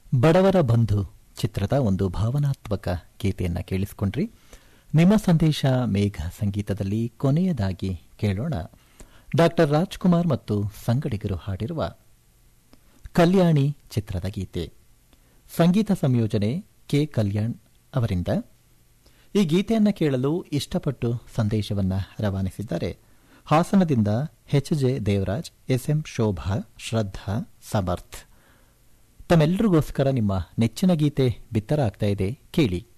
ಬಡವರ ಬಂಧು ಚಿತ್ರದ ಒಂದು ಭಾವನಾತ್ಮಕ ಗೀತೆಯನ್ನ ಕೇಳಿಸಿಕೊಂಡ್ರಿ ನಿಮ್ಮ ಸಂದೇಶ ಮೇಘ ಸಂಗೀತದಲ್ಲಿ ಕೊನೆಯದಾಗಿ ಕೇಳೋಣ ಡಾಕ್ಟರ್ ರಾಜ್ಕುಮಾರ್ ಮತ್ತು ಸಂಗಡಿಗರು ಹಾಡಿರುವ ಕಲ್ಯಾಣಿ ಚಿತ್ರದ ಗೀತೆ ಸಂಗೀತ ಸಂಯೋಜನೆ ಕೆ ಕಲ್ಯಾಣ್ ಅವರಿಂದ ಈ ಗೀತೆಯನ್ನು ಕೇಳಲು ಇಷ್ಟಪಟ್ಟು ಸಂದೇಶವನ್ನ ರವಾನಿಸಿದ್ದಾರೆ ಹಾಸನದಿಂದ H J Devaraj SM Shobha Shraddha Samarth ತಮ್ಮೆಲ್ಲರಿಗೋಸ್ಕರ ನಿಮ್ಮ ನೆಚ್ಚಿನ ಗೀತೆ ಬಿತ್ತರಾಗ್ತಾ ಇದೆ ಕೇಳಿ